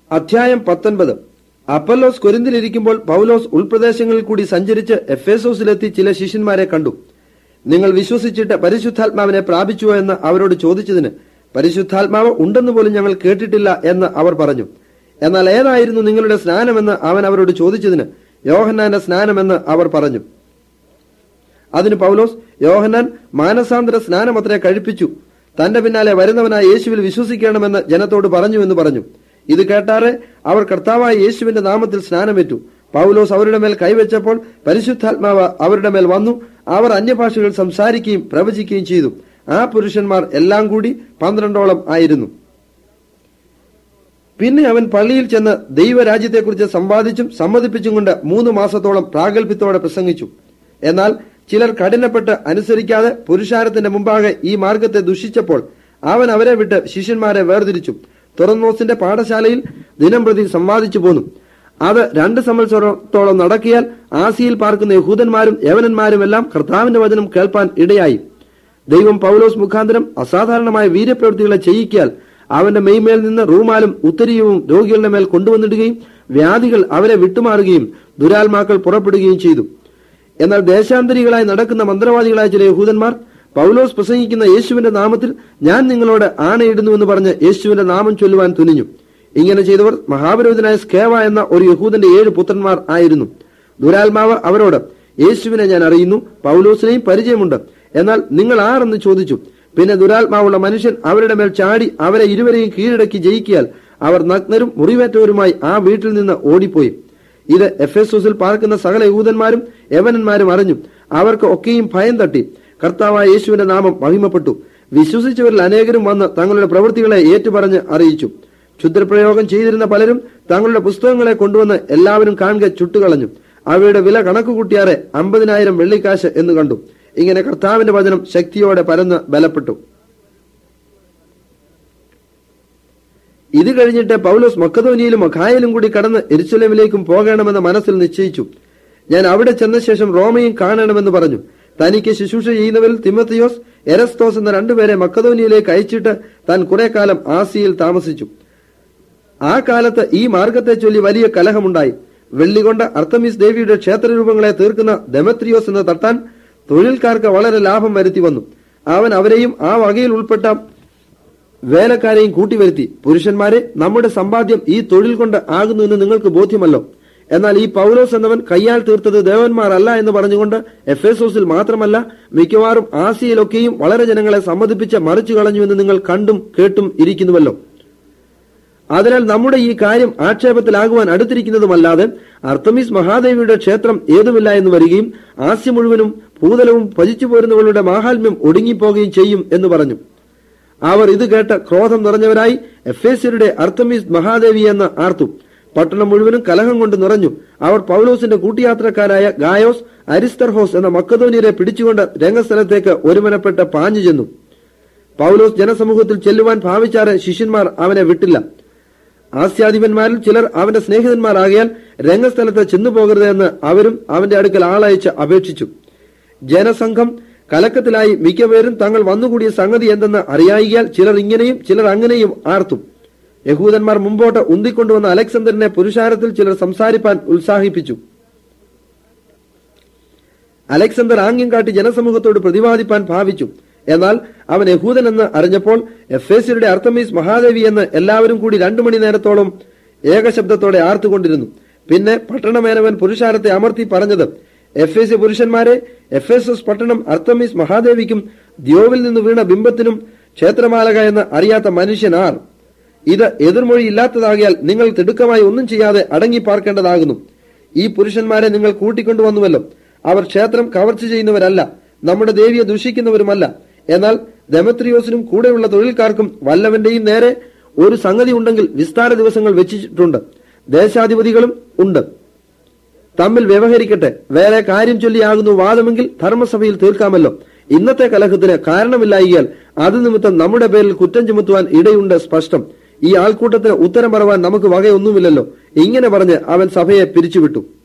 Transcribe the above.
അധ്യായം പത്തൊൻപത് അപ്പല്ലോസ് കൊരിന്തിലിരിക്കുമ്പോൾ പൗലോസ് ഉൾപ്രദേശങ്ങളിൽ കൂടി സഞ്ചരിച്ച് എഫേസോസിലെത്തി ചില ശിഷ്യന്മാരെ കണ്ടു നിങ്ങൾ വിശ്വസിച്ചിട്ട് പരിശുദ്ധാത്മാവിനെ പ്രാപിച്ചുവോ എന്ന് അവരോട് ചോദിച്ചതിന് പരിശുദ്ധാത്മാവ് ഉണ്ടെന്ന് പോലും ഞങ്ങൾ കേട്ടിട്ടില്ല എന്ന് അവർ പറഞ്ഞു എന്നാൽ ഏതായിരുന്നു നിങ്ങളുടെ സ്നാനമെന്ന് അവൻ അവരോട് ചോദിച്ചതിന് യോഹന്നാന്റെ സ്നാനമെന്ന് അവർ പറഞ്ഞു അതിന് പൗലോസ് യോഹന്നാൻ മാനസാന്തര സ്നാനമത്രേ കഴിപ്പിച്ചു തന്റെ പിന്നാലെ വരുന്നവനായ യേശുവിൽ വിശ്വസിക്കണമെന്ന് ജനത്തോട് പറഞ്ഞു എന്ന് പറഞ്ഞു ഇത് കേട്ടാറെ അവർ കർത്താവായ യേശുവിന്റെ നാമത്തിൽ സ്നാനമേറ്റു പൗലോസ് അവരുടെ മേൽ കൈവച്ചപ്പോൾ പരിശുദ്ധാത്മാവ് അവരുടെ മേൽ വന്നു അവർ അന്യഭാഷകൾ സംസാരിക്കുകയും പ്രവചിക്കുകയും ചെയ്തു ആ പുരുഷന്മാർ എല്ലാം കൂടി പന്ത്രണ്ടോളം ആയിരുന്നു പിന്നെ അവൻ പള്ളിയിൽ ചെന്ന് ദൈവരാജ്യത്തെക്കുറിച്ച് സമ്പാദിച്ചും സമ്മതിപ്പിച്ചും കൊണ്ട് മൂന്ന് മാസത്തോളം പ്രാഗൽഭ്യത്തോടെ പ്രസംഗിച്ചു എന്നാൽ ചിലർ കഠിനപ്പെട്ട് അനുസരിക്കാതെ പുരുഷാരത്തിന്റെ മുമ്പാകെ ഈ മാർഗത്തെ ദുഷിച്ചപ്പോൾ അവൻ അവരെ വിട്ട് ശിഷ്യന്മാരെ വേർതിരിച്ചു തുറന്നോസിന്റെ പാഠശാലയിൽ ദിനം പ്രതി സമ്പാദിച്ചു പോന്നു അത് രണ്ട് സംവത്സരത്തോളം നടക്കിയാൽ ആസിയിൽ പാർക്കുന്ന യഹൂദന്മാരും യവനന്മാരും എല്ലാം കർത്താവിന്റെ വചനം കേൾപ്പാൻ ഇടയായി ദൈവം പൗലോസ് മുഖാന്തരം അസാധാരണമായ വീര്യപ്രവൃത്തികളെ ചെയ്യിക്കാൽ അവന്റെ മെയ്മേൽ നിന്ന് റൂമാലും ഉത്തരീയവും രോഗികളുടെ മേൽ കൊണ്ടുവന്നിടുകയും വ്യാധികൾ അവരെ വിട്ടുമാറുകയും ദുരാത്മാക്കൾ പുറപ്പെടുകയും ചെയ്തു എന്നാൽ ദേശാന്തരികളായി നടക്കുന്ന മന്ത്രവാദികളായ ചില യഹൂദന്മാർ പൗലോസ് പ്രസംഗിക്കുന്ന യേശുവിന്റെ നാമത്തിൽ ഞാൻ നിങ്ങളോട് ആണയിടുന്നുവെന്ന് പറഞ്ഞ് യേശുവിന്റെ നാമം ചൊല്ലുവാൻ തുനിഞ്ഞു ഇങ്ങനെ ചെയ്തവർ മഹാപുരോഹിതനായ സ്കേവ എന്ന ഒരു യഹൂദന്റെ ഏഴ് പുത്രന്മാർ ആയിരുന്നു ദുരാത്മാവ് അവരോട് യേശുവിനെ ഞാൻ അറിയുന്നു പൗലോസിനെയും പരിചയമുണ്ട് എന്നാൽ നിങ്ങൾ ആരെന്ന് ചോദിച്ചു പിന്നെ ദുരാത്മാവുള്ള മനുഷ്യൻ അവരുടെ മേൽ ചാടി അവരെ ഇരുവരെയും കീഴടക്കി ജയിക്കിയാൽ അവർ നഗ്നരും മുറിവേറ്റവരുമായി ആ വീട്ടിൽ നിന്ന് ഓടിപ്പോയി ഇത് എഫേസോസിൽ പാർക്കുന്ന സകല യഹൂദന്മാരും യവനന്മാരും അറിഞ്ഞു അവർക്ക് ഒക്കെയും ഭയം തട്ടി കർത്താവായ യേശുവിന്റെ നാമം മഹിമപ്പെട്ടു വിശ്വസിച്ചവരിൽ അനേകരും വന്ന് തങ്ങളുടെ പ്രവൃത്തികളെ ഏറ്റുപറഞ്ഞ് അറിയിച്ചു ക്ഷുദ്രപ്രയോഗം ചെയ്തിരുന്ന പലരും തങ്ങളുടെ പുസ്തകങ്ങളെ കൊണ്ടുവന്ന് എല്ലാവരും കാണുക ചുട്ടുകളഞ്ഞു അവയുടെ വില കണക്ക് കൂട്ടിയാറെ അമ്പതിനായിരം വെള്ളിക്കാശ് എന്ന് കണ്ടു ഇങ്ങനെ കർത്താവിന്റെ വചനം ശക്തിയോടെ പരന്ന് ബലപ്പെട്ടു ഇത് കഴിഞ്ഞിട്ട് പൗലോസ് മക്കതോനിയിലും മഖായയിലും കൂടി കടന്ന് എരിശുലേമിലേക്കും പോകണമെന്ന് മനസ്സിൽ നിശ്ചയിച്ചു ഞാൻ അവിടെ ചെന്ന ശേഷം റോമയും കാണണമെന്ന് പറഞ്ഞു തനിക്ക് ശുശ്രൂഷ ചെയ്യുന്നവരിൽ തിമത്തിയോസ് എരസ്തോസ് എന്ന രണ്ടുപേരെ മക്കതോനിയിലേക്ക് അയച്ചിട്ട് താൻ കുറെ കാലം ആസിയിൽ താമസിച്ചു ആ കാലത്ത് ഈ മാർഗത്തെ ചൊല്ലി വലിയ കലഹമുണ്ടായി വെള്ളി കൊണ്ട് അർത്തമിസ് ദേവിയുടെ ക്ഷേത്രരൂപങ്ങളെ തീർക്കുന്ന ദമത്രിയോസ് എന്ന തട്ടാൻ തൊഴിൽക്കാർക്ക് വളരെ ലാഭം വരുത്തി വന്നു അവൻ അവരെയും ആ വകയിൽ ഉൾപ്പെട്ട വേലക്കാരെയും കൂട്ടിവരുത്തി പുരുഷന്മാരെ നമ്മുടെ സമ്പാദ്യം ഈ തൊഴിൽ കൊണ്ട് ആകുന്നു എന്ന് നിങ്ങൾക്ക് ബോധ്യമല്ലോ എന്നാൽ ഈ പൗലോസ് എന്നവൻ കയ്യാൽ തീർത്തത് ദേവന്മാരല്ല എന്ന് പറഞ്ഞുകൊണ്ട് എഫേസോസിൽ മാത്രമല്ല മിക്കവാറും ആസിയയിലൊക്കെയും വളരെ ജനങ്ങളെ സമ്മതിപ്പിച്ച് മറിച്ചു കളഞ്ഞു എന്ന് നിങ്ങൾ കണ്ടും കേട്ടും ഇരിക്കുന്നുവല്ലോ അതിനാൽ നമ്മുടെ ഈ കാര്യം ആക്ഷേപത്തിലാകുവാൻ അടുത്തിരിക്കുന്നതുമല്ലാതെ അർത്തമീസ് മഹാദേവിയുടെ ക്ഷേത്രം ഏതുമില്ല എന്ന് വരികയും ആസ്യ മുഴുവനും ഭൂതലവും ഭജിച്ചു പോരുന്നവളുടെ മാഹാത്മ്യം ഒടുങ്ങിപ്പോകുകയും ചെയ്യും എന്ന് പറഞ്ഞു അവർ ഇത് കേട്ട് ക്രോധം നിറഞ്ഞവരായി എഫേസ്യരുടെ അർത്തമീസ് മഹാദേവി എന്ന് ആർത്തു പട്ടണം മുഴുവനും കലഹം കൊണ്ട് നിറഞ്ഞു അവർ പൗലോസിന്റെ കൂട്ടിയാത്രക്കാരായ ഗായോസ് അരിസ്തർഹോസ് എന്ന മക്കതോനിയരെ പിടിച്ചുകൊണ്ട് രംഗസ്ഥലത്തേക്ക് ഒരുമനപ്പെട്ട് പാഞ്ഞു ചെന്നു പൗലോസ് ജനസമൂഹത്തിൽ ചെല്ലുവാൻ ഭാവിച്ചാറ് ശിഷ്യന്മാർ അവനെ വിട്ടില്ല ആസ്യാധിപന്മാരിൽ ചിലർ അവന്റെ സ്നേഹിതന്മാരാകിയാൽ രംഗസ്ഥലത്ത് ചെന്നു പോകരുതെന്ന് അവരും അവന്റെ അടുക്കൽ ആളയച്ച് അപേക്ഷിച്ചു ജനസംഘം കലക്കത്തിലായി മിക്കപേരും തങ്ങൾ വന്നുകൂടിയ സംഗതി എന്തെന്ന് അറിയായികയാൽ ചിലർ ഇങ്ങനെയും ചിലർ അങ്ങനെയും ആർത്തു യഹൂദന്മാർ മുമ്പോട്ട് ഉന്തിക്കൊണ്ടുവന്ന അലക്സണ്ടറിനെ പുരുഷാരത്തിൽ ചിലർ സംസാരിപ്പാൻ ഉത്സാഹിപ്പിച്ചു അലക്സണ്ടർ ആംഗ്യം കാട്ടി ജനസമൂഹത്തോട് പ്രതിപാദിപ്പാൻ ഭാവിച്ചു എന്നാൽ അവൻ യഹൂദൻ എന്ന് അറിഞ്ഞപ്പോൾ എഫേസ്യരുടെ അർത്തമീസ് മഹാദേവി എന്ന് എല്ലാവരും കൂടി രണ്ടു മണി നേരത്തോളം ഏകശബ്ദത്തോടെ ആർത്തുകൊണ്ടിരുന്നു പിന്നെ പട്ടണമേനവൻ പുരുഷാരത്തെ അമർത്തി പറഞ്ഞത് എഫ് എസ് പുരുഷന്മാരെ എഫ് എസ് എസ് പട്ടണം അർത്തമീസ് മഹാദേവിക്കും ദ്യോവിൽ നിന്ന് വീണ ബിംബത്തിനും ക്ഷേത്രമാലക എന്ന് അറിയാത്ത മനുഷ്യനാർ ഇത് എതിർമൊഴി ഇല്ലാത്തതാകിയാൽ നിങ്ങൾ തിടുക്കമായി ഒന്നും ചെയ്യാതെ അടങ്ങി പാർക്കേണ്ടതാകുന്നു ഈ പുരുഷന്മാരെ നിങ്ങൾ കൂട്ടിക്കൊണ്ടുവന്നുവല്ലോ അവർ ക്ഷേത്രം കവർച്ച ചെയ്യുന്നവരല്ല നമ്മുടെ ദേവിയെ ദുഷിക്കുന്നവരുമല്ല എന്നാൽ ദമത്രിയോസിനും കൂടെയുള്ള തൊഴിൽക്കാർക്കും വല്ലവന്റെയും നേരെ ഒരു സംഗതി ഉണ്ടെങ്കിൽ വിസ്താര ദിവസങ്ങൾ വെച്ചിട്ടുണ്ട് ദേശാധിപതികളും ഉണ്ട് തമ്മിൽ വ്യവഹരിക്കട്ടെ വേറെ കാര്യം ചൊല്ലിയാകുന്നു വാദമെങ്കിൽ ധർമ്മസഭയിൽ തീർക്കാമല്ലോ ഇന്നത്തെ കലഹത്തിന് കാരണമില്ലായികയാൽ അത് നിമിത്തം നമ്മുടെ പേരിൽ കുറ്റം ചുമത്തുവാൻ ഇടയുണ്ട് സ്പഷ്ടം ഈ ആൾക്കൂട്ടത്തിന് ഉത്തരം പറവാൻ നമുക്ക് വകയൊന്നുമില്ലല്ലോ ഇങ്ങനെ പറഞ്ഞ് അവൻ സഭയെ പിരിച്ചുവിട്ടു